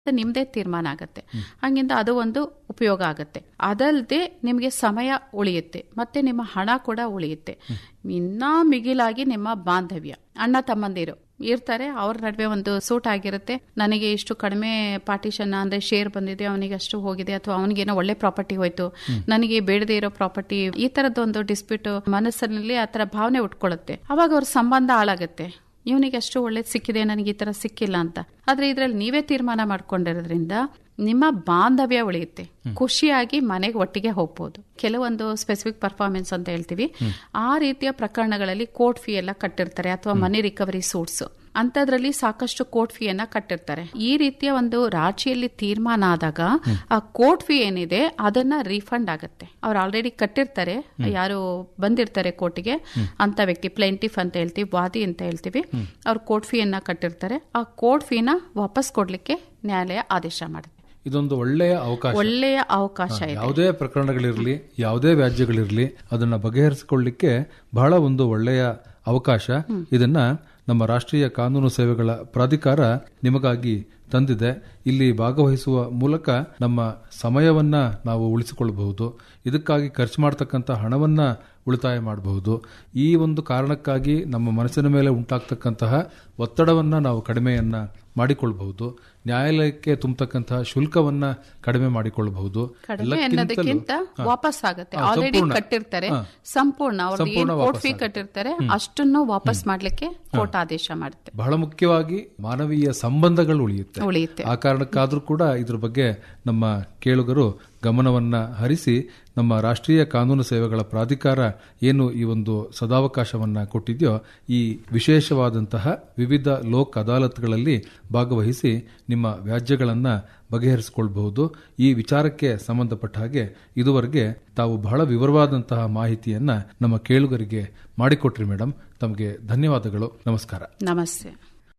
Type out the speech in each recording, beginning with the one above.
ಅದು ನಿಮ್ದೇ ತೀರ್ಮಾನ ಆಗುತ್ತೆ ಹಂಗಿಂದ ಅದು ಒಂದು ಉಪಯೋಗ ಆಗುತ್ತೆ ಅದಲ್ಲದೆ ನಿಮಗೆ ಸಮಯ ಉಳಿಯುತ್ತೆ ಮತ್ತೆ ನಿಮ್ಮ ಹಣ ಕೂಡ ಉಳಿಯುತ್ತೆ ಇನ್ನ ಮಿಗಿಲಾಗಿ ನಿಮ್ಮ ಬಾಂಧವ್ಯ ಅಣ್ಣ ತಮ್ಮಂದಿರು ಇರ್ತಾರೆ ಅವ್ರ ನಡುವೆ ಒಂದು ಸೂಟ್ ಆಗಿರುತ್ತೆ ನನಗೆ ಇಷ್ಟು ಕಡಿಮೆ ಪಾರ್ಟಿಷನ್ ಅಂದ್ರೆ ಶೇರ್ ಬಂದಿದೆ ಅವನಿಗೆ ಅಷ್ಟು ಹೋಗಿದೆ ಅಥವಾ ಅವನಿಗೇನೋ ಒಳ್ಳೆ ಪ್ರಾಪರ್ಟಿ ಹೋಯ್ತು ನನಗೆ ಬೇಡದೇ ಇರೋ ಪ್ರಾಪರ್ಟಿ ಈ ತರದೊಂದು ಡಿಸ್ಪ್ಯೂಟ್ ಮನಸ್ಸಿನಲ್ಲಿ ಆ ತರ ಭಾವನೆ ಉಟ್ಕೊಳ್ಳುತ್ತೆ ಅವಾಗ ಅವ್ರ ಸಂಬಂಧ ಹಾಳಾಗುತ್ತೆ ಇವನಿಗೆ ಅಷ್ಟು ಒಳ್ಳೇದು ಸಿಕ್ಕಿದೆ ನನಗೆ ಈ ತರ ಸಿಕ್ಕಿಲ್ಲ ಅಂತ ಆದ್ರೆ ಇದ್ರಲ್ಲಿ ನೀವೇ ತೀರ್ಮಾನ ಮಾಡ್ಕೊಂಡಿರೋದ್ರಿಂದ ನಿಮ್ಮ ಬಾಂಧವ್ಯ ಉಳಿಯುತ್ತೆ ಖುಷಿಯಾಗಿ ಮನೆಗೆ ಒಟ್ಟಿಗೆ ಹೋಗ್ಬೋದು ಕೆಲವೊಂದು ಸ್ಪೆಸಿಫಿಕ್ ಪರ್ಫಾರ್ಮೆನ್ಸ್ ಅಂತ ಹೇಳ್ತೀವಿ ಆ ರೀತಿಯ ಪ್ರಕರಣಗಳಲ್ಲಿ ಕೋರ್ಟ್ ಫೀ ಎಲ್ಲ ಕಟ್ಟಿರ್ತಾರೆ ಅಥವಾ ಮನಿ ರಿಕವರಿ ಸೂಟ್ಸ್ ಅಂತದ್ರಲ್ಲಿ ಸಾಕಷ್ಟು ಕೋರ್ಟ್ ಫೀಯನ್ನ ಕಟ್ಟಿರ್ತಾರೆ ಈ ರೀತಿಯ ಒಂದು ರಾಜಿಯಲ್ಲಿ ತೀರ್ಮಾನ ಆದಾಗ ಆ ಕೋರ್ಟ್ ಫೀ ಏನಿದೆ ಅದನ್ನ ರೀಫಂಡ್ ಆಗುತ್ತೆ ಅವ್ರು ಆಲ್ರೆಡಿ ಕಟ್ಟಿರ್ತಾರೆ ಯಾರು ಬಂದಿರ್ತಾರೆ ಕೋರ್ಟಿಗೆ ಅಂತ ವ್ಯಕ್ತಿ ಪ್ಲೆಂಟಿಫ್ ಅಂತ ಹೇಳ್ತೀವಿ ವಾದಿ ಅಂತ ಹೇಳ್ತೀವಿ ಅವ್ರು ಕೋರ್ಟ್ ಫೀಯನ್ನ ಕಟ್ಟಿರ್ತಾರೆ ಆ ಕೋರ್ಟ್ ಫೀನ ವಾಪಸ್ ಕೊಡ್ಲಿಕ್ಕೆ ನ್ಯಾಯಾಲಯ ಆದೇಶ ಮಾಡುತ್ತೆ ಇದೊಂದು ಒಳ್ಳೆಯ ಅವಕಾಶ ಒಳ್ಳೆಯ ಅವಕಾಶ ಇದೆ ಯಾವುದೇ ಪ್ರಕರಣಗಳಿರಲಿ ಯಾವುದೇ ವ್ಯಾಜ್ಯಗಳಿರಲಿ ಅದನ್ನ ಬಗೆಹರಿಸಿಕೊಳ್ಳಿಕ್ಕೆ ಬಹಳ ಒಂದು ಒಳ್ಳೆಯ ಅವಕಾಶ ಇದನ್ನ ನಮ್ಮ ರಾಷ್ಟ್ರೀಯ ಕಾನೂನು ಸೇವೆಗಳ ಪ್ರಾಧಿಕಾರ ನಿಮಗಾಗಿ ತಂದಿದೆ ಇಲ್ಲಿ ಭಾಗವಹಿಸುವ ಮೂಲಕ ನಮ್ಮ ಸಮಯವನ್ನ ನಾವು ಉಳಿಸಿಕೊಳ್ಳಬಹುದು ಇದಕ್ಕಾಗಿ ಖರ್ಚು ಮಾಡತಕ್ಕಂಥ ಹಣವನ್ನ ಉಳಿತಾಯ ಮಾಡಬಹುದು ಈ ಒಂದು ಕಾರಣಕ್ಕಾಗಿ ನಮ್ಮ ಮನಸ್ಸಿನ ಮೇಲೆ ಉಂಟಾಗ್ತಕ್ಕಂತಹ ಒತ್ತಡವನ್ನ ನಾವು ಕಡಿಮೆಯನ್ನ ಮಾಡಿಕೊಳ್ಳಬಹುದು ನ್ಯಾಯಾಲಯಕ್ಕೆ ತುಂಬತಕ್ಕಂತಹ ಶುಲ್ಕವನ್ನ ಕಡಿಮೆ ಮಾಡಿಕೊಳ್ಳಬಹುದು ಕಡಿಮೆ ಅನ್ನೋದಕ್ಕಿಂತ ವಾಪಸ್ ಆಗುತ್ತೆ ಆಲ್ರೆಡಿ ಕಟ್ಟಿರ್ತಾರೆ ಸಂಪೂರ್ಣ ಅವ್ರದ್ದು ಏನ್ ಕೋರ್ಟ್ ಫೀ ಕಟ್ಟಿರ್ತಾರೆ ಅಷ್ಟನ್ನು ವಾಪಸ್ ಮಾಡ್ಲಿಕ್ಕೆ ಕೋರ್ಟ್ ಆದೇಶ ಮಾಡುತ್ತೆ ಬಹಳ ಮುಖ್ಯವಾಗಿ ಮಾನವೀಯ ಸಂಬಂಧಗಳು ಉಳಿಯುತ್ತೆ ಉಳಿಯುತ್ತೆ ಆ ಕಾರಣಕ್ಕಾದ್ರೂ ಕೂಡ ಇದ್ರ ಬಗ್ಗೆ ನಮ್ಮ ಕೇಳುಗರು ಗಮನವನ್ನ ಹರಿಸಿ ನಮ್ಮ ರಾಷ್ಟ್ರೀಯ ಕಾನೂನು ಸೇವೆಗಳ ಪ್ರಾಧಿಕಾರ ಏನು ಈ ಒಂದು ಸದಾವಕಾಶವನ್ನ ಕೊಟ್ಟಿದೆಯೋ ಈ ವಿಶೇಷವಾದಂತಹ ವಿವಿಧ ಲೋಕ್ ಅದಾಲತ್ಗಳಲ್ಲಿ ಭಾಗವಹಿಸಿ ನಿಮ್ಮ ವ್ಯಾಜ್ಯಗಳನ್ನ ಬಗೆಹರಿಸಿಕೊಳ್ಬಹುದು ಈ ವಿಚಾರಕ್ಕೆ ಸಂಬಂಧಪಟ್ಟ ಹಾಗೆ ಇದುವರೆಗೆ ತಾವು ಬಹಳ ವಿವರವಾದಂತಹ ಮಾಹಿತಿಯನ್ನ ನಮ್ಮ ಕೇಳುಗರಿಗೆ ಮಾಡಿಕೊಟ್ರಿ ಮೇಡಮ್ ತಮಗೆ ಧನ್ಯವಾದಗಳು ನಮಸ್ಕಾರ ನಮಸ್ತೆ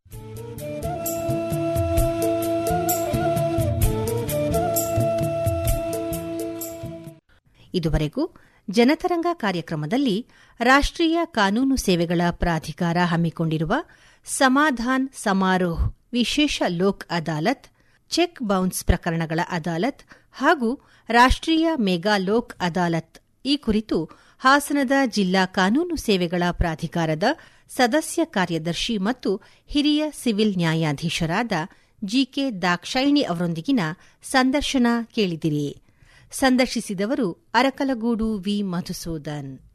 ಇದುವರೆಗೂ ಜನತರಂಗ ಕಾರ್ಯಕ್ರಮದಲ್ಲಿ ರಾಷ್ಟ್ರೀಯ ಕಾನೂನು ಸೇವೆಗಳ ಪ್ರಾಧಿಕಾರ ಹಮ್ಮಿಕೊಂಡಿರುವ ಸಮಾಧಾನ್ ಸಮಾರೋಹ್ ವಿಶೇಷ ಲೋಕ್ ಅದಾಲತ್ ಚೆಕ್ ಬೌನ್ಸ್ ಪ್ರಕರಣಗಳ ಅದಾಲತ್ ಹಾಗೂ ರಾಷ್ಟ್ರೀಯ ಮೆಗಾ ಲೋಕ್ ಅದಾಲತ್ ಈ ಕುರಿತು ಹಾಸನದ ಜಿಲ್ಲಾ ಕಾನೂನು ಸೇವೆಗಳ ಪ್ರಾಧಿಕಾರದ ಸದಸ್ಯ ಕಾರ್ಯದರ್ಶಿ ಮತ್ತು ಹಿರಿಯ ಸಿವಿಲ್ ನ್ಯಾಯಾಧೀಶರಾದ ಜಿಕೆ ದಾಕ್ಷಾಯಿಣಿ ಅವರೊಂದಿಗಿನ ಸಂದರ್ಶನ ಕೇಳಿದಿರಿ ಸಂದರ್ಶಿಸಿದವರು ಅರಕಲಗೂಡು ವಿ ಮಧುಸೂದನ್